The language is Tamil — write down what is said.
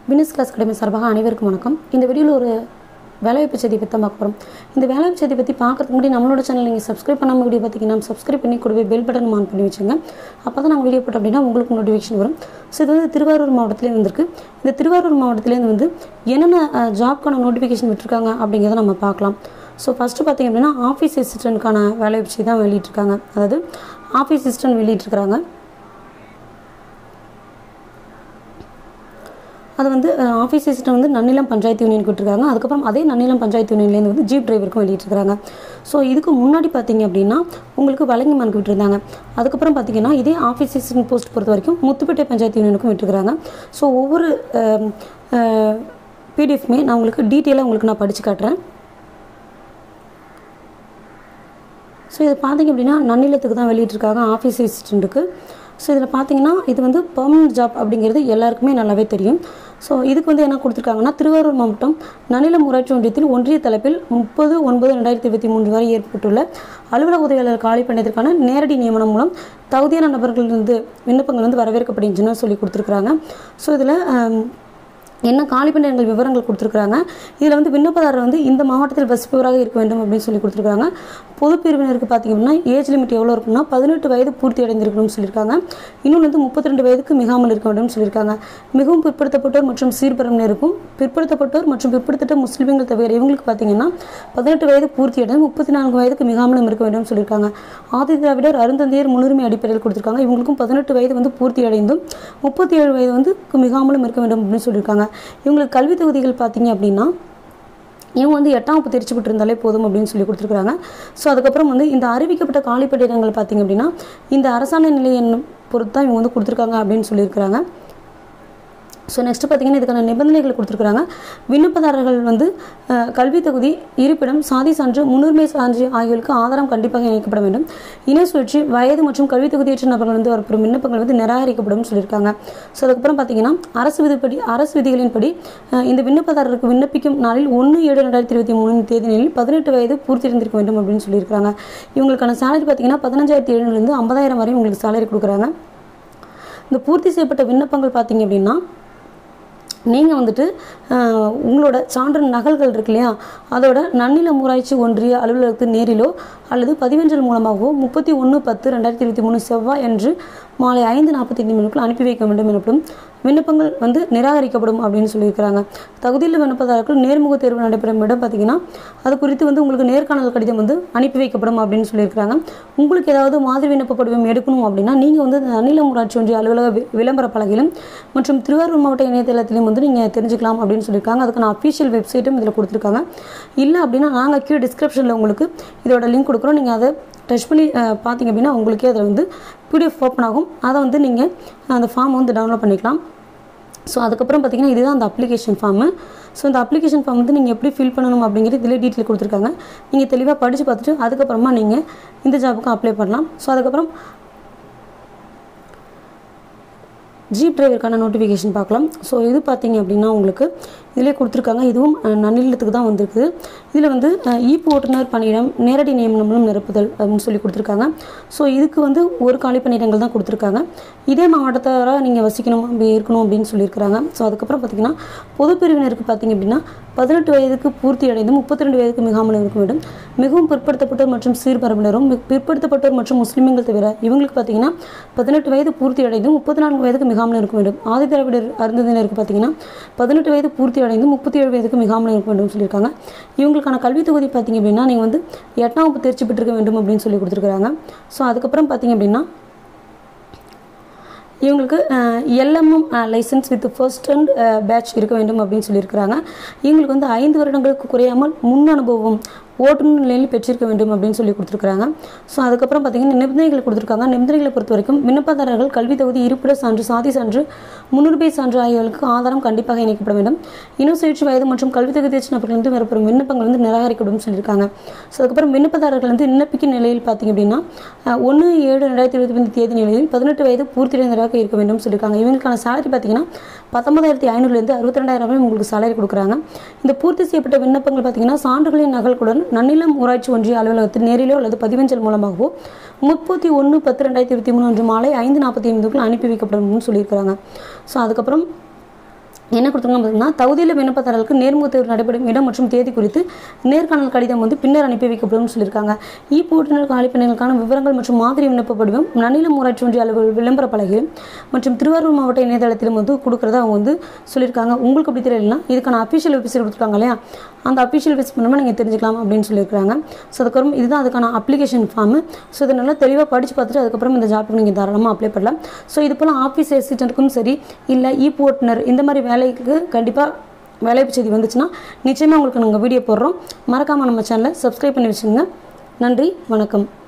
பிசினஸ் கிளாஸ் அகாடமி சார்பாக அனைவருக்கும் வணக்கம் இந்த வீடியோவில் ஒரு வேலைவாய்ப்பு செய்தி பற்றி தான் பார்க்க போகிறோம் இந்த வேலைவாய்ப்பு செய்தி பற்றி பார்க்கறதுக்கு முன்னாடி நம்மளோட சேனல் நீங்கள் சப்ஸ்கிரைப் பண்ணாமல் வீடியோ பார்த்தீங்கன்னா சப்ஸ்கிரைப் பண்ணி கூடவே பெல் பட்டன் ஆன் பண்ணி வச்சுங்க அப்போ தான் நாங்கள் வீடியோ போட்டோம் அப்படின்னா உங்களுக்கு நோட்டிஃபிகேஷன் வரும் ஸோ இது வந்து திருவாரூர் மாவட்டத்துலேருந்து வந்திருக்கு இந்த திருவாரூர் மாவட்டத்துலேருந்து வந்து என்னென்ன ஜாப்க்கான நோட்டிஃபிகேஷன் விட்டுருக்காங்க அப்படிங்கிறத நம்ம பார்க்கலாம் ஸோ ஃபஸ்ட்டு பார்த்திங்க அப்படின்னா ஆஃபீஸ் அசிஸ்டண்ட்கான வேலைவாய்ப்பு செய்தி தான் வெளியிட்டிருக்காங்க அதாவது ஆஃபீஸ் அசிஸ்டன்ட் வெளியிட்டிருக்கிறாங்க அது வந்து ஆஃபீஸ் அசிஸ்டன்ட் வந்து நன்னிலம் பஞ்சாயத்து யூனியனுக்கு விட்டுருக்காங்க அதுக்கப்புறம் அதே நன்னிலம் பஞ்சாயத்து யூனியன்லேருந்து வந்து ஜீப் டிரைவருக்கும் வெளியிட்டிருக்காங்க ஸோ இதுக்கு முன்னாடி பார்த்தீங்க அப்படின்னா உங்களுக்கு வழங்கிமானுக்கு விட்டுருந்தாங்க அதுக்கப்புறம் பார்த்தீங்கன்னா இதே ஆஃபீஸ் அசிஸ்டன்ட் போஸ்ட் பொறுத்த வரைக்கும் முத்துப்பேட்டை பஞ்சாயத்து யூனியனுக்கும் விட்டுருக்காங்க ஸோ ஒவ்வொரு பிடிஎஃப்மே நான் உங்களுக்கு டீட்டெயிலாக உங்களுக்கு நான் படித்து காட்டுறேன் ஸோ இதை பார்த்தீங்க அப்படின்னா நன்னிலத்துக்கு தான் வெளியிட்டிருக்காங்க ஆஃபீஸ் அசிஸ்டண்ட்டுக்கு ஸோ இதில் பார்த்தீங்கன்னா இது வந்து பர்மனன்ட் ஜாப் அப்படிங்கிறது எல்லாருக்குமே நல்லாவே தெரியும் ஸோ இதுக்கு வந்து என்ன கொடுத்துருக்காங்கன்னா திருவாரூர் மாவட்டம் நனிலம் ஊராட்சி ஒன்றியத்தில் ஒன்றிய தலைப்பில் முப்பது ஒன்பது ரெண்டாயிரத்தி இருபத்தி மூன்று வரை ஏற்பட்டுள்ள அலுவலக உதவியாளர் காலி பண்ணதற்கான நேரடி நியமனம் மூலம் தகுதியான நபர்களிருந்து விண்ணப்பங்கள் வந்து வரவேற்கப்படுகின்றன சொல்லி கொடுத்துருக்குறாங்க ஸோ இதில் என்ன காலி பணியிடங்கள் விவரங்கள் கொடுத்துருக்குறாங்க இதில் வந்து விண்ணப்பதாரர் வந்து இந்த மாவட்டத்தில் வசிப்பவராக இருக்க வேண்டும் அப்படின்னு சொல்லி கொடுத்துருக்காங்க பொது பிரிவினருக்கு பார்த்திங்க அப்படின்னா ஏஜ் லிமிட் எவ்வளோ இருக்குன்னா பதினெட்டு வயது பூர்த்தி அடைந்திருக்கணும்னு சொல்லியிருக்காங்க இன்னொன்று வந்து முப்பத்தி ரெண்டு வயதுக்கு மிகாமல் இருக்க வேண்டும்னு சொல்லியிருக்காங்க மிகவும் பிற்படுத்தப்பட்டோர் மற்றும் சீர்பரம்பினருக்கும் பிற்படுத்தப்பட்டோர் மற்றும் பிற்படுத்தப்பட்ட முஸ்லிம்கள் தவிர இவங்களுக்கு பார்த்தீங்கன்னா பதினெட்டு வயது பூர்த்தி அடைந்து முப்பத்தி நான்கு வயதுக்கு மிகாமலும் இருக்க வேண்டும்னு சொல்லியிருக்காங்க ஆதி திராவிடர் அருந்தந்தையர் முன்னுரிமை அடிப்படையில் கொடுத்துருக்காங்க இவங்களுக்கும் பதினெட்டு வயது வந்து பூர்த்தி அடைந்தும் முப்பத்தி ஏழு வயது வந்து மிகாமலும் இருக்க வேண்டும் அப்படின்னு சொல்லியிருக்காங்க இவங்களுக்கு கல்வி தொகுதிகள் பார்த்தீங்க அப்படின்னா இவங்க வந்து எட்டாம் வகுப்பு தெரிச்சு விட்டுருந்தாலே போதும் அப்படின்னு சொல்லி கொடுத்துருக்குறாங்க ஸோ அதுக்கப்புறம் வந்து இந்த அறிவிக்கப்பட்ட காலிப்பட்டிடங்கள் பார்த்தீங்க அப்படின்னா இந்த அரசாணை நிலையை பொறுத்து தான் இவங்க வந்து கொடுத்துருக்காங்க அப்படின்னு சொல்லியிருக்கிறாங்க ஸோ நெக்ஸ்ட் பார்த்தீங்கன்னா இதுக்கான நிபந்தனைகள் கொடுத்துருக்குறாங்க விண்ணப்பதாரர்கள் வந்து கல்வி தகுதி இருப்பிடம் சாதி சான்று முன்னுரிமை சான்று ஆகியோருக்கு ஆதாரம் கண்டிப்பாக இணைக்கப்பட வேண்டும் இன சுழற்சி வயது மற்றும் கல்வி தகுதியற்ற நபர்கள் வந்து வரப்படும் விண்ணப்பங்கள் வந்து நிராகரிக்கப்படும் சொல்லியிருக்காங்க ஸோ அதுக்கப்புறம் பார்த்தீங்கன்னா அரசு விதிப்படி அரசு விதிகளின்படி இந்த விண்ணப்பதாரருக்கு விண்ணப்பிக்கும் நாளில் ஒன்று ஏழு ரெண்டாயிரத்தி இருபத்தி மூணு தேதியில் பதினெட்டு வயது பூர்த்தி இருந்திருக்க வேண்டும் அப்படின்னு சொல்லியிருக்காங்க இவங்களுக்கான சேலரி பார்த்தீங்கன்னா பதினஞ்சாயிரத்தி எழுநூறுலேருந்து ஐம்பதாயிரம் வரையும் உங்களுக்கு சேலரி கொடுக்குறாங்க இந்த பூர்த்தி செய்யப்பட்ட விண்ணப்பங்கள் பார்த்தீங்க அப்படின்னா நீங்கள் வந்துட்டு உங்களோட சான்று நகல்கள் இருக்கு இல்லையா அதோட நன்னிலம் ஊராட்சி ஒன்றிய அலுவலகத்து நேரிலோ அல்லது பதிவெஞ்சல் மூலமாகவோ முப்பத்தி ஒன்று பத்து ரெண்டாயிரத்தி இருபத்தி மூணு செவ்வாய் அன்று மாலை ஐந்து நாற்பத்தி ஐந்து மணிக்குள் அனுப்பி வைக்க வேண்டும் எனப்படும் விண்ணப்பங்கள் வந்து நிராகரிக்கப்படும் அப்படின்னு சொல்லியிருக்கிறாங்க தகுதியில் விண்ணப்பதாரர்கள் நேர்முக தேர்வு நடைபெறும் இடம் பார்த்தீங்கன்னா அது குறித்து வந்து உங்களுக்கு நேர்காணல் கடிதம் வந்து அனுப்பி வைக்கப்படும் அப்படின்னு சொல்லியிருக்கிறாங்க உங்களுக்கு ஏதாவது மாதிரி விண்ணப்ப படிவம் எடுக்கணும் அப்படின்னா நீங்கள் வந்து அநிலம் ஊராட்சி ஒன்றிய அலுவலக விளம்பர பலகையிலும் மற்றும் திருவாரூர் மாவட்ட இணையதளத்திலையும் வந்து நீங்கள் தெரிஞ்சுக்கலாம் அப்படின்னு சொல்லியிருக்காங்க அதுக்கான அஃபீஷியல் வெப்சைட்டும் இதில் கொடுத்துருக்காங்க இல்லை அப்படின்னா நாங்கள் கீழே டிஸ்கிரிப்ஷனில் உங்களுக்கு இதோட லிங்க் கொடுக்குறோம் நீங்கள் அதை டச் பண்ணி பார்த்தீங்க அப்படின்னா உங்களுக்கே அதில் வந்து பிடிஎஃப் ஓப்பன் ஆகும் அதை வந்து நீங்கள் அந்த ஃபார்மை வந்து டவுன்லோட் பண்ணிக்கலாம் ஸோ அதுக்கப்புறம் பார்த்தீங்கன்னா இதுதான் அந்த அப்ளிகேஷன் ஃபார்மு ஸோ இந்த அப்ளிகேஷன் ஃபார்ம் வந்து நீங்கள் எப்படி ஃபில் பண்ணணும் அப்படிங்கிறது இதில் டீட்டெயில் கொடுத்துருக்காங்க நீங்கள் தெளிவாக படித்து பார்த்துட்டு அதுக்கப்புறமா நீங்கள் இந்த ஜாபுக்கு அப்ளை பண்ணலாம் ஸோ அதுக்கப்புறம் ஜீப் டிரைவருக்கான நோட்டிஃபிகேஷன் பார்க்கலாம் ஸோ இது பார்த்தீங்க அப்படின்னா உங்களுக்கு இதிலே கொடுத்துருக்காங்க இதுவும் நன்னிலத்துக்கு தான் வந்திருக்குது இதில் வந்து ஈப்பு ஓட்டுநர் பணியிடம் நேரடி நியமனம் நிரப்புதல் அப்படின்னு சொல்லி கொடுத்துருக்காங்க ஸோ இதுக்கு வந்து ஒரு காலி பணியிடங்கள் தான் கொடுத்துருக்காங்க இதே மாவட்டத்தோட நீங்கள் வசிக்கணும் அப்படி இருக்கணும் அப்படின்னு சொல்லியிருக்கிறாங்க ஸோ அதுக்கப்புறம் பார்த்தீங்கன்னா பொது பிரிவினருக்கு பார்த்தீங்க அப்படின்னா பதினெட்டு வயதுக்கு பூர்த்தி அடைந்து முப்பத்தி ரெண்டு வயதுக்கு மிகாமல் இருக்க வேண்டும் மிகவும் பிற்படுத்தப்பட்டோர் மற்றும் சீர்பரம்பினரும் பிற்படுத்தப்பட்டோர் மற்றும் முஸ்லிம்கள் தவிர இவங்களுக்கு பார்த்தீங்கன்னா பதினெட்டு வயது பூர்த்தி அடைந்து முப்பத்தி நான்கு வயதுக்கு மிகாமல் இருக்க வேண்டும் ஆதி திராவிடர் அருந்ததினருக்கு பார்த்தீங்கன்னா பதினெட்டு வயது பூர்த்தி அடைந்து முப்பத்தி ஏழு வயதுக்கு மிகாமல் இருக்க வேண்டும் சொல்லியிருக்காங்க இவங்களுக்கான கல்வி தொகுதி பார்த்தீங்க அப்படின்னா நீங்கள் வந்து எட்டாம் வகுப்பு தேர்ச்சி பெற்றிருக்க வேண்டும் அப்படின்னு சொல்லி கொடுத்துருக்காங்க ஸோ அதுக்கப்புறம் பார்த்தீங்க அப்படின்னா இவங்களுக்கு LMM licence with first and badge இருக்க வேண்டும் அப்படின்னு சொல்லியிருக்கிறாங்க இவங்களுக்கு வந்து ஐந்து வருடங்களுக்கு குறையாமல் முன் அனுபவம் ஓட்டுநர் நிலையில் பெற்றிருக்க வேண்டும் அப்படின்னு சொல்லி கொடுத்துருக்காங்க ஸோ அதுக்கப்புறம் பார்த்தீங்கன்னா நிபந்தனைகள் கொடுத்துருக்காங்க நிபந்தனைகளை பொறுத்த வரைக்கும் விண்ணப்பதாரர்கள் கல்வி தகுதி இருப்பிட சான்று சாதி சான்று முன்னுரிமை சான்று ஆகியவர்களுக்கு ஆதாரம் கண்டிப்பாக இணைக்கப்பட வேண்டும் இன சுழற்சி வயது மற்றும் கல்வி தகுதி நபர்கள் வந்து வரப்படும் விண்ணப்பங்கள் வந்து நிராகரிக்கப்படும் சொல்லியிருக்காங்க ஸோ அதுக்கப்புறம் விண்ணப்பதாரர்கள் வந்து விண்ணப்பிக்கும் நிலையில் பார்த்தீங்க அப்படின்னா ஒன்று ஏழு ரெண்டாயிரத்தி இருபத்தி ஐந்து தேதி நிலையில் பதினெட்டு வயது பூர்த்தியடைந்ததாக இருக்க வேண்டும் சொல்லியிருக்காங்க இவங்களுக்கான சேலரி பார்த்தீங்கன்னா பத்தொன்பதாயிரத்தி ஐநூறுலேருந்து அறுபத்தி ரெண்டாயிரம் வரை உங்களுக்கு சேலரி கொடுக்குறாங்க இந்த பூர்த்தி செய்யப்பட்ட விண்ணப்பங்கள் பார்த்தீங்கன்னா சான்றுகளின் நகல்களுடன் நன்னிலம் ஊராட்சி ஒன்றிய அலுவலகத்தில் நேரிலோ அல்லது பதிவஞ்சல் மூலமாகவோ முப்பத்தி ஒன்று பத்து ரெண்டாயிரத்தி இருபத்தி மூணு அன்று மாலை ஐந்து நாற்பத்தி ஐந்துக்குள் அனுப்பி வைக்கப்படும் சொல்லியிருக்கிறாங்க ஸோ அதுக்கப்புறம் என்ன கொடுத்துருக்காங்க பார்த்தீங்கன்னா தகுதியில் விண்ணப்பதாரர்களுக்கு நேர்முக தேர்வு நடைபெறும் இடம் மற்றும் தேதி குறித்து நேர்காணல் கடிதம் வந்து பின்னர் அனுப்பி வைக்கப்படும் சொல்லியிருக்காங்க இ போட்டுநர் காலிப்பணிகளுக்கான விவரங்கள் மற்றும் மாதிரி விண்ணப்ப படிவம் நன்னிலம் ஊராட்சி ஒன்றிய அலுவலக விளம்பர பலகையிலும் மற்றும் திருவாரூர் மாவட்ட இணையதளத்திலும் வந்து கொடுக்குறதா அவங்க வந்து சொல்லியிருக்காங்க உங்களுக்கு அப்படி தெரியலனா இதுக்கான அஃபிஷியல் வெப்சைட் கொடுத்துருக்காங்க இல்லையா அந்த அஃபிஷியல் வெப்சைட் மூலமாக நீங்கள் தெரிஞ்சுக்கலாம் அப்படின்னு சொல்லியிருக்காங்க ஸோ அதுக்கப்புறம் இதுதான் அதுக்கான அப்ளிகேஷன் ஃபார்மு ஸோ இதை நல்லா தெளிவாக படித்து பார்த்துட்டு அதுக்கப்புறம் இந்த ஜாப்புக்கு நீங்கள் தாராளமாக அப்ளை பண்ணலாம் ஸோ இது போல் ஆஃபீஸ் அசிஸ்டண்ட்டுக்கும் சரி இல்லை இ போர்ட்னர் இந்த மாதிரி வேலைக்கு கண்டிப்பாக வேலைவாய்ப்பு செய்தி வந்துச்சுன்னா நிச்சயமாக உங்களுக்கு நாங்கள் வீடியோ போடுறோம் மறக்காமல் நம்ம சேனலை சப்ஸ்கிரைப் பண்ணி வச்சுங்க நன்றி வணக்கம்